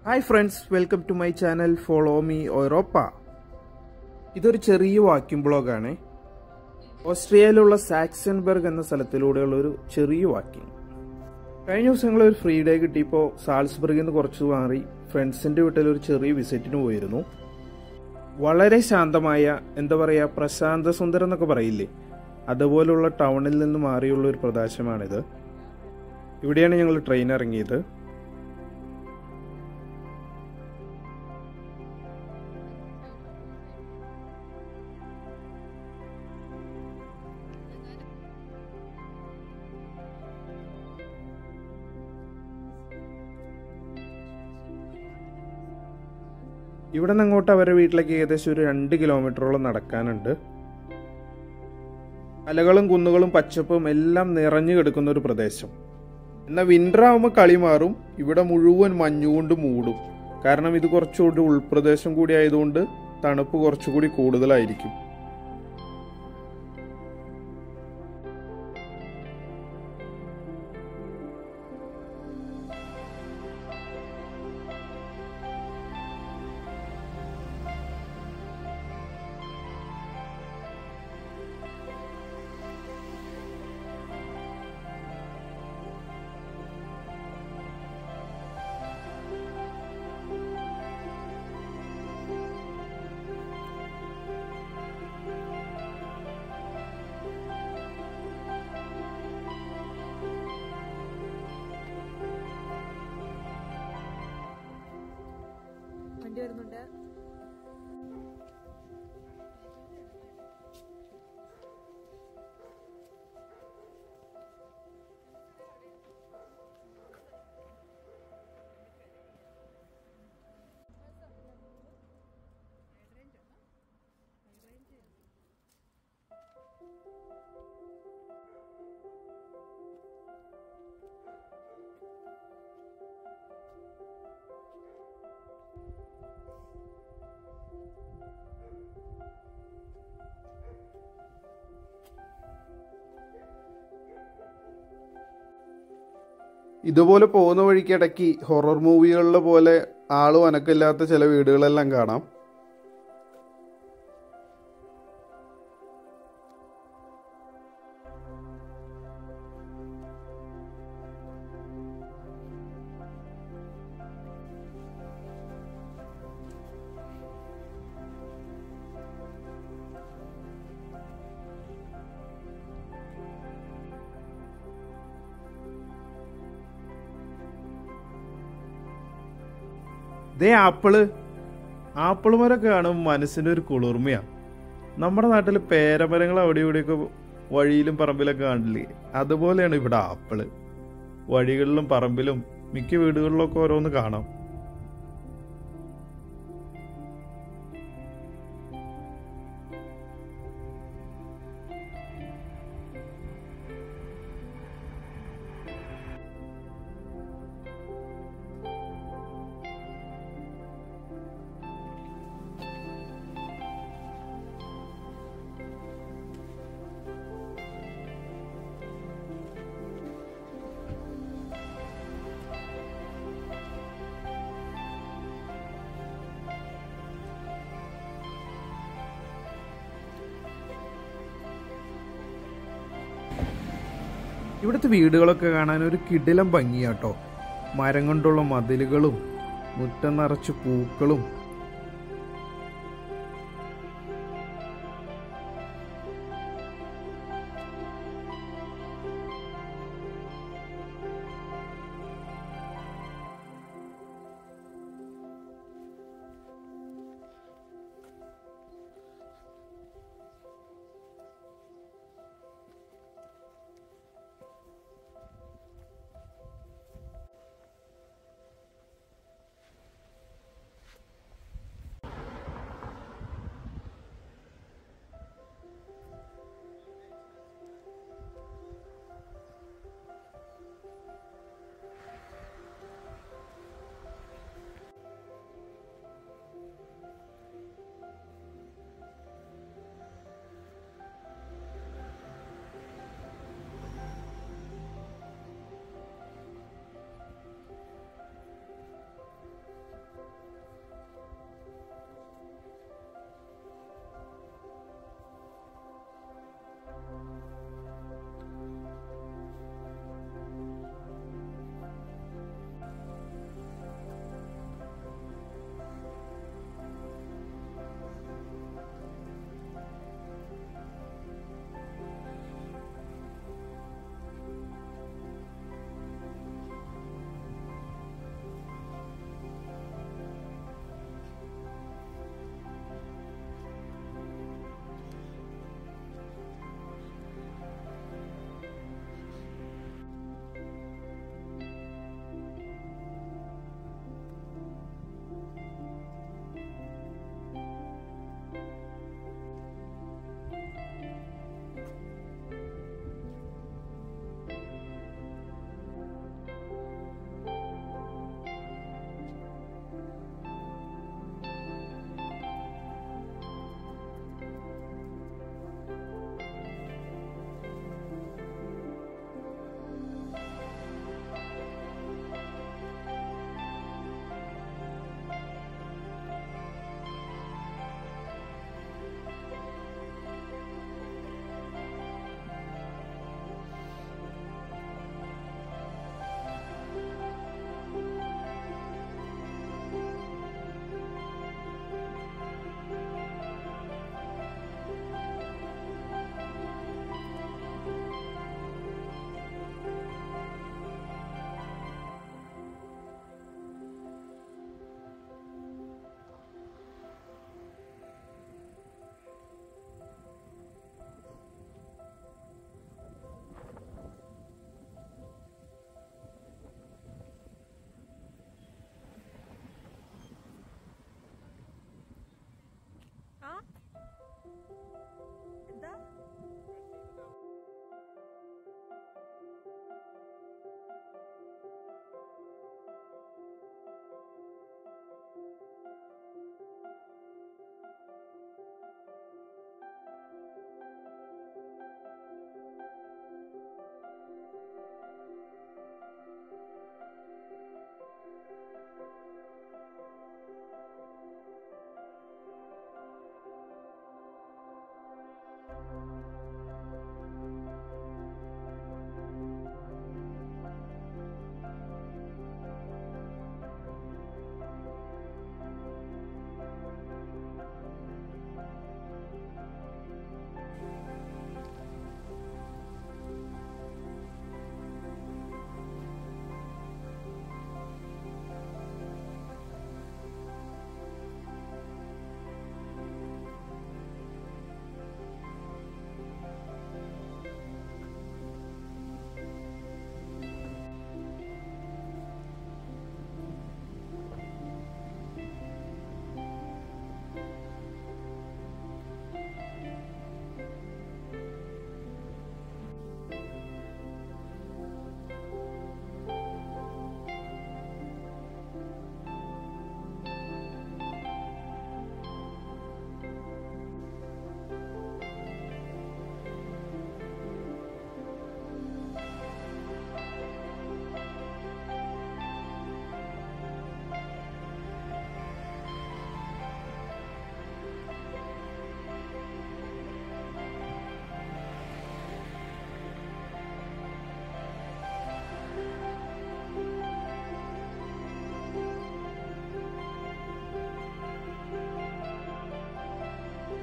hi friends welcome to my channel follow me ഓറോപ്പ ഇതൊരു ചെറിയ വാക്യൂം ബ്ലോഗാണ് ഓസ്ട്രിയയിലുള്ള സാക്സൺബർഗ് എന്ന സ്ഥലത്തിലൂടെയുള്ള ഒരു ചെറിയ വാക്കിംഗ് കഴിഞ്ഞ ദിവസങ്ങൾ ഒരു ഫ്രീ ഡേ കിട്ടിയപ്പോൾ സാൾസ്ബർഗിൽ നിന്ന് കുറച്ച് മാറി ഫ്രണ്ട്സിൻ്റെ വീട്ടിൽ ഒരു ചെറിയ വിസിറ്റിന് പോയിരുന്നു വളരെ ശാന്തമായ എന്താ പറയുക പ്രശാന്ത സുന്ദരം എന്നൊക്കെ പറയില്ലേ അതുപോലുള്ള ടൗണിൽ നിന്ന് മാറിയുള്ള ഒരു പ്രദേശമാണിത് ഇവിടെയാണ് ഞങ്ങൾ ട്രെയിൻ ഇറങ്ങിയത് ഇവിടെ നിന്ന് അങ്ങോട്ട് അവരുടെ വീട്ടിലേക്ക് ഏകദേശം ഒരു രണ്ട് കിലോമീറ്ററോളം നടക്കാനുണ്ട് അലകളും കുന്നുകളും പച്ചപ്പും എല്ലാം നിറഞ്ഞു കിടക്കുന്ന ഒരു പ്രദേശം എന്നാൽ വിന്റർ ആവുമ്പോൾ കളി മാറും ഇവിടെ മുഴുവൻ മഞ്ഞുകൊണ്ട് മൂടും കാരണം ഇത് കുറച്ചുകൂടി ഉൾപ്രദേശം കൂടി ആയതുകൊണ്ട് തണുപ്പ് കുറച്ചുകൂടി കൂടുതലായിരിക്കും വണ്ടി വരുന്നുണ്ട് ഇതുപോലെ പോകുന്ന വഴിക്ക് ഇടയ്ക്ക് ഹൊറർ മൂവികളിലെ പോലെ ആളും അനക്കില്ലാത്ത ചില വീടുകളെല്ലാം കാണാം ദേ ആപ്പിള് ആപ്പിൾ മരമൊക്കെ കാണുമ്പോൾ മനസ്സിൻ്റെ ഒരു കുളിർമയാണ് നമ്മുടെ നാട്ടിൽ പേരമരങ്ങൾ അവിടെ ഇവിടെയൊക്കെ വഴിയിലും പറമ്പിലൊക്കെ കാണില്ലേ അതുപോലെയാണ് ഇവിടെ ആപ്പിള് വഴികളിലും പറമ്പിലും മിക്ക വീടുകളിലൊക്കെ ഓരോന്ന് കാണാം ഇവിടുത്തെ വീടുകളൊക്കെ കാണാൻ ഒരു കിടിലം ഭംഗിയാട്ടോ മരം കൊണ്ടുള്ള മതിലുകളും മുറ്റം നിറച്ച് പൂക്കളും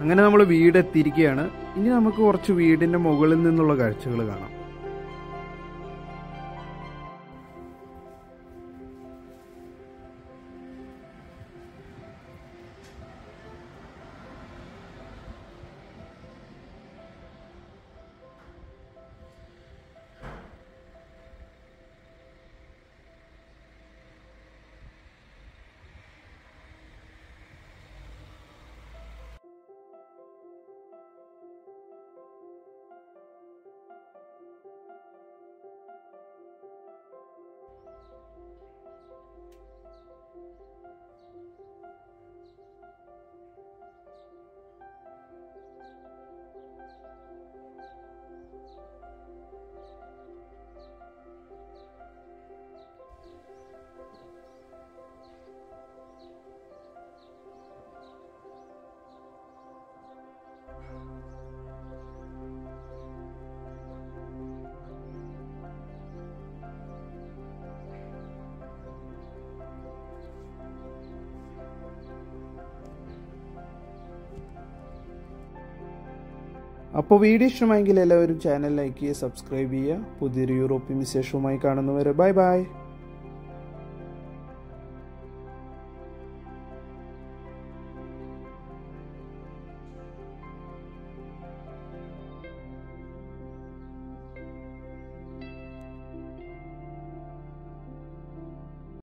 അങ്ങനെ നമ്മൾ വീട് എത്തിയിരിക്കുകയാണ് ഇനി നമുക്ക് കുറച്ച് വീടിന്റെ മുകളിൽ നിന്നുള്ള കാഴ്ചകൾ കാണാം അപ്പോൾ വീഡിയോ ഇഷ്ടമായെങ്കിൽ എല്ലാവരും ചാനൽ ലൈക്ക് ചെയ്യുക സബ്സ്ക്രൈബ് ചെയ്യുക പുതിയൊരു യൂറോപ്യൻ വിശേഷവുമായി കാണുന്നവരെ ബൈ ബൈ